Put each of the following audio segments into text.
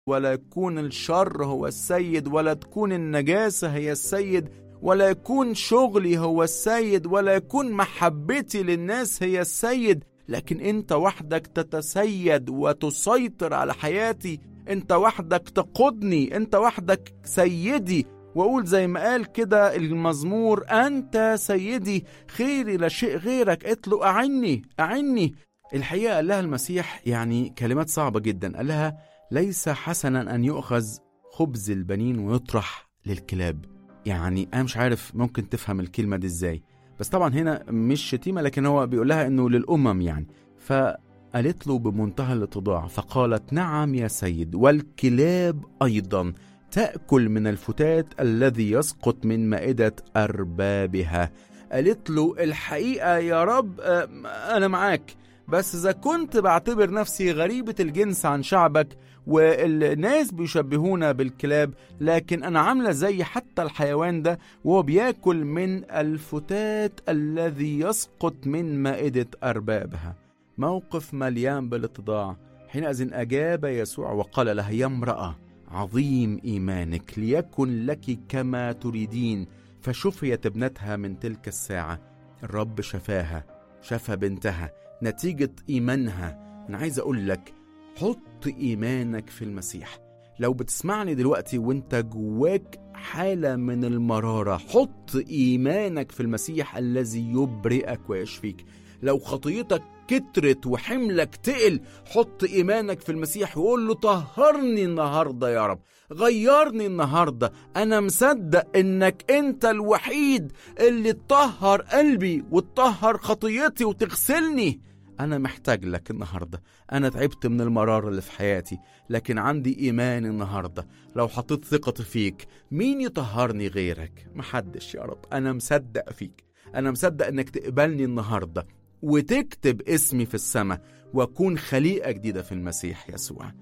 ولا يكون الشر هو السيد ولا تكون النجاسة هي السيد ولا يكون شغلي هو السيد ولا يكون محبتي للناس هي السيد لكن انت وحدك تتسيد وتسيطر على حياتي انت وحدك تقودني انت وحدك سيدي واقول زي ما قال كده المزمور انت سيدي خيري لا شيء غيرك اطلق اعني اعني الحقيقه قال لها المسيح يعني كلمات صعبه جدا قال لها ليس حسنا ان يؤخذ خبز البنين ويطرح للكلاب يعني انا مش عارف ممكن تفهم الكلمه دي ازاي بس طبعا هنا مش شتيمه لكن هو بيقول لها انه للامم يعني فقالت له بمنتهى الاتضاع فقالت نعم يا سيد والكلاب ايضا تاكل من الفتات الذي يسقط من مائده اربابها قالت له الحقيقه يا رب آه، انا معاك بس اذا كنت بعتبر نفسي غريبه الجنس عن شعبك والناس بيشبهونا بالكلاب لكن انا عامله زي حتى الحيوان ده وهو بياكل من الفتات الذي يسقط من مائده اربابها موقف مليان بالاتضاع حينئذ اجاب يسوع وقال لها يا امراه عظيم ايمانك ليكن لك كما تريدين فشفيت ابنتها من تلك الساعه الرب شفاها شفى بنتها نتيجه ايمانها انا عايز اقول لك حط ايمانك في المسيح لو بتسمعني دلوقتي وانت جواك حاله من المراره حط ايمانك في المسيح الذي يبرئك ويشفيك لو خطيتك كترت وحملك تقل حط ايمانك في المسيح وقول له طهرني النهارده يا رب غيرني النهارده انا مصدق انك انت الوحيد اللي تطهر قلبي وتطهر خطيتي وتغسلني أنا محتاج لك النهاردة أنا تعبت من المرار اللي في حياتي لكن عندي إيمان النهاردة لو حطيت ثقتي فيك مين يطهرني غيرك محدش يا رب أنا مصدق فيك أنا مصدق إنك تقبلني النهاردة وتكتب اسمي في السماء وأكون خليقة جديدة في المسيح يسوع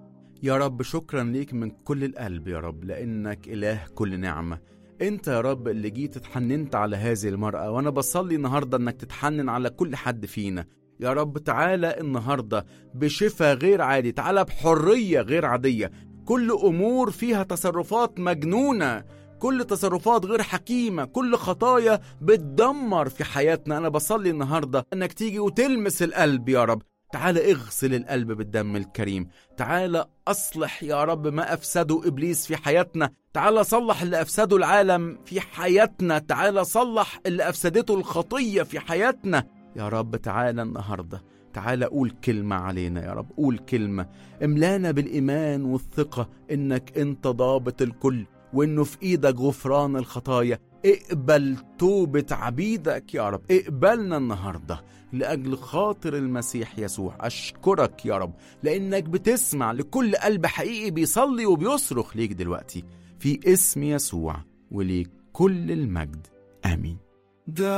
يا رب شكرا ليك من كل القلب يا رب لأنك إله كل نعمة انت يا رب اللي جيت اتحننت على هذه المرأة وانا بصلي النهاردة انك تتحنن على كل حد فينا يا رب تعالى النهاردة بشفاء غير عادي تعالى بحرية غير عادية كل أمور فيها تصرفات مجنونة كل تصرفات غير حكيمة كل خطايا بتدمر في حياتنا أنا بصلي النهاردة أنك تيجي وتلمس القلب يا رب تعالى اغسل القلب بالدم الكريم تعالى أصلح يا رب ما أفسده إبليس في حياتنا تعالى صلح اللي أفسده العالم في حياتنا تعالى صلح اللي أفسدته الخطية في حياتنا يا رب تعالى النهاردة تعالى قول كلمة علينا يا رب قول كلمة املانا بالإيمان والثقة إنك أنت ضابط الكل وإنه في إيدك غفران الخطايا اقبل توبة عبيدك يا رب اقبلنا النهاردة لأجل خاطر المسيح يسوع أشكرك يا رب لأنك بتسمع لكل قلب حقيقي بيصلي وبيصرخ ليك دلوقتي في اسم يسوع وليك كل المجد آمين